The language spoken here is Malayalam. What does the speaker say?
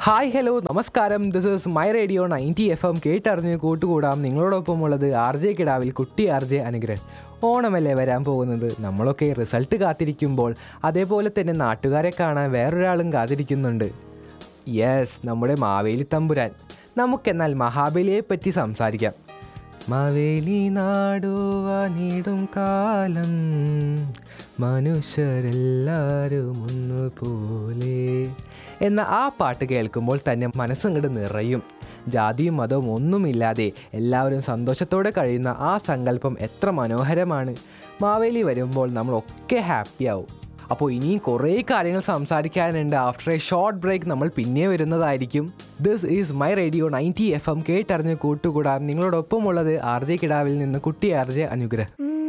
ഹായ് ഹലോ നമസ്കാരം this is my radio ninety F M കേട്ടറിഞ്ഞ് കൂട്ടുകൂടാം നിങ്ങളോടൊപ്പമുള്ളത് ആർ ജെ കിടാവിൽ കുട്ടി ആർ ജെ അനുഗ്രഹ് ഓണമല്ലേ വരാൻ പോകുന്നത് നമ്മളൊക്കെ റിസൾട്ട് കാത്തിരിക്കുമ്പോൾ അതേപോലെ തന്നെ നാട്ടുകാരെ കാണാൻ വേറൊരാളും കാത്തിരിക്കുന്നുണ്ട് യെസ് നമ്മുടെ മാവേലി തമ്പുരാൻ നമുക്കെന്നാൽ മഹാബലിയെ പറ്റി സംസാരിക്കാം മാവേലി നാടുവാനിടും കാലം മനുഷ്യരെല്ലാവരും ഒന്നുപോലെ എന്ന ആ പാട്ട് കേൾക്കുമ്പോൾ തന്നെ മനസ്സങ്ങട് നിറയും ജാതിയും മതവും ഒന്നുമില്ലാതെ എല്ലാവരും സന്തോഷത്തോടെ കഴിയുന്ന ആ സങ്കല്പം എത്ര മനോഹരമാണ് മാവേലി വരുമ്പോൾ നമ്മളൊക്കെ ഹാപ്പിയാവും അപ്പോൾ ഇനിയും കുറേ കാര്യങ്ങൾ സംസാരിക്കാനുണ്ട് ആഫ്റ്റർ എ ഷോർട്ട് ബ്രേക്ക് നമ്മൾ പിന്നെ വരുന്നതായിരിക്കും this is my radio ninety F M കേട്ടറിഞ്ഞ് കൂട്ടുകൂടാൻ നിങ്ങളോടൊപ്പമുള്ളത് ആർ ജെ കിടാവിൽ നിന്ന് കുട്ടി ആർ ജെ അനുഗ്രഹം